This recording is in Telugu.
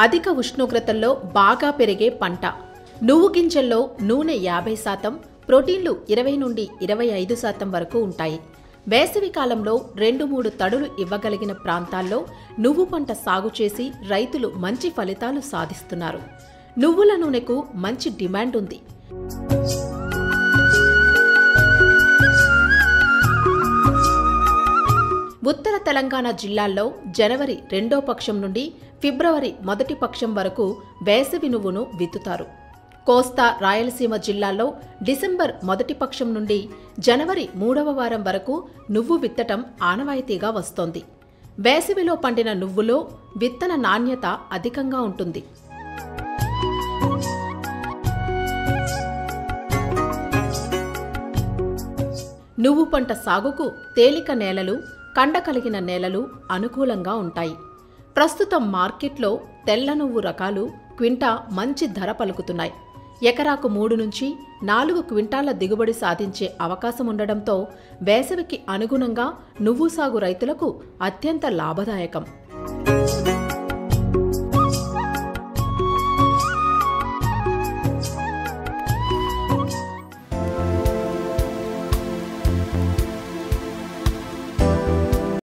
అధిక ఉష్ణోగ్రతల్లో బాగా పెరిగే పంట నువ్వు గింజల్లో నూనె యాభై శాతం ప్రోటీన్లు ఇరవై నుండి ఇరవై ఐదు శాతం వరకు ఉంటాయి వేసవి కాలంలో రెండు మూడు తడులు ఇవ్వగలిగిన ప్రాంతాల్లో నువ్వు పంట సాగు చేసి రైతులు మంచి ఫలితాలు సాధిస్తున్నారు నువ్వుల నూనెకు మంచి డిమాండ్ ఉంది ఉత్తర తెలంగాణ జిల్లాల్లో జనవరి రెండో పక్షం నుండి ఫిబ్రవరి మొదటి పక్షం వరకు వేసవి నువ్వును విత్తుతారు కోస్తా రాయలసీమ జిల్లాల్లో డిసెంబర్ మొదటి పక్షం నుండి జనవరి మూడవ వారం వరకు నువ్వు విత్తటం ఆనవాయితీగా వస్తోంది వేసవిలో పండిన నువ్వులో విత్తన నాణ్యత అధికంగా ఉంటుంది నువ్వు పంట సాగుకు తేలిక నేలలు కండ కలిగిన నేలలు అనుకూలంగా ఉంటాయి ప్రస్తుతం మార్కెట్లో తెల్ల నువ్వు రకాలు క్వింటా మంచి ధర పలుకుతున్నాయి ఎకరాకు మూడు నుంచి నాలుగు క్వింటాల దిగుబడి సాధించే అవకాశం ఉండడంతో వేసవికి అనుగుణంగా నువ్వు సాగు రైతులకు అత్యంత లాభదాయకం